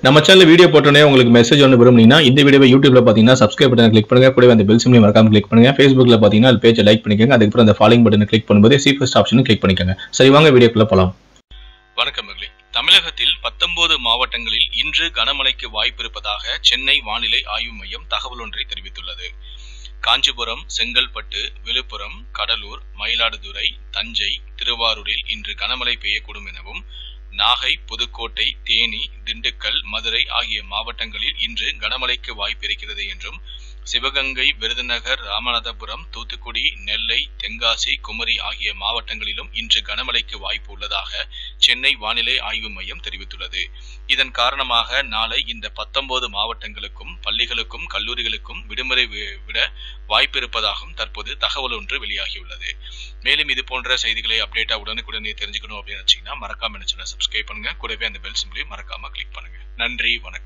நம்ம channel video போட்டோன்னே உங்களுக்கு மெசேஜ் ஒன்று விரும்புனீங்கன்னா இந்த வீடியோவை யூடியூப்ல பார்த்தீங்கன்னா சப்ஸ்கிரைப் பட்டன் கிளிக் பண்ணுங்க கூடவே அந்த பெல் சிம்லையும் மறக்காம கிளிக் பண்ணுங்க ஃபேஸ்புக்ல பார்த்தீங்கன்னா அது பேஜை லைக் பண்ணிக்கோங்க அதுக்கப்புறம் அந்த ஃபாலோயிங் பட்டனை கிளிக் பண்ணும்போது சி ஃபர்ஸ்ட் ஆப்ஷனும் கிளிக் பண்ணிக்கோங்க சரி வாங்க வீடியோக்குள்ள போலாம் வணக்கம் மகளே தமிழகத்தில் பத்தொன்பது மாவட்டங்களில் இன்று கனமழைக்கு வாய்ப்பு இருப்பதாக சென்னை வானிலை ஆய்வு மையம் தகவல் ஒன்றை தெரிவித்துள்ளது காஞ்சிபுரம் செங்கல்பட்டு விழுப்புரம் கடலூர் மயிலாடுதுறை தஞ்சை திருவாரூரில் இன்று கனமழை பெய்யக்கூடும் எனவும் நாகை புதுக்கோட்டை தேனி திண்டுக்கல் மதுரை ஆகிய மாவட்டங்களில் இன்று கனமழைக்கு வாய்ப்பு இருக்கிறது என்றும் சிவகங்கை விருதுநகர் ராமநாதபுரம் தூத்துக்குடி நெல்லை தென்காசி குமரி ஆகிய மாவட்டங்களிலும் இன்று கனமழைக்கு வாய்ப்பு உள்ளதாக சென்னை வானிலை ஆய்வு மையம் தெரிவித்துள்ளது இதன் காரணமாக நாளை இந்த பத்தொன்பது மாவட்டங்களுக்கும் பள்ளிகளுக்கும் கல்லூரிகளுக்கும் விடுமுறை வி- விட வாய்ப்பு இருப்பதாகவும் தற்போது தகவல் ஒன்று வெளியாகியுள்ளது மேலும் இது போன்ற செய்திகளை அப்டேட்டா உடனுக்குடனே தெரிஞ்சுக்கணும் அப்படின்னு நினைச்சீங்கன்னா மறக்காம நினைச்சுன்னா சப்ஸ்கிரைப் பண்ணுங்க கூடவே அந்த பெல் சிம்பிளையும் மறக்காம கிளிக் பண்ணுங்க நன்றி வணக்கம்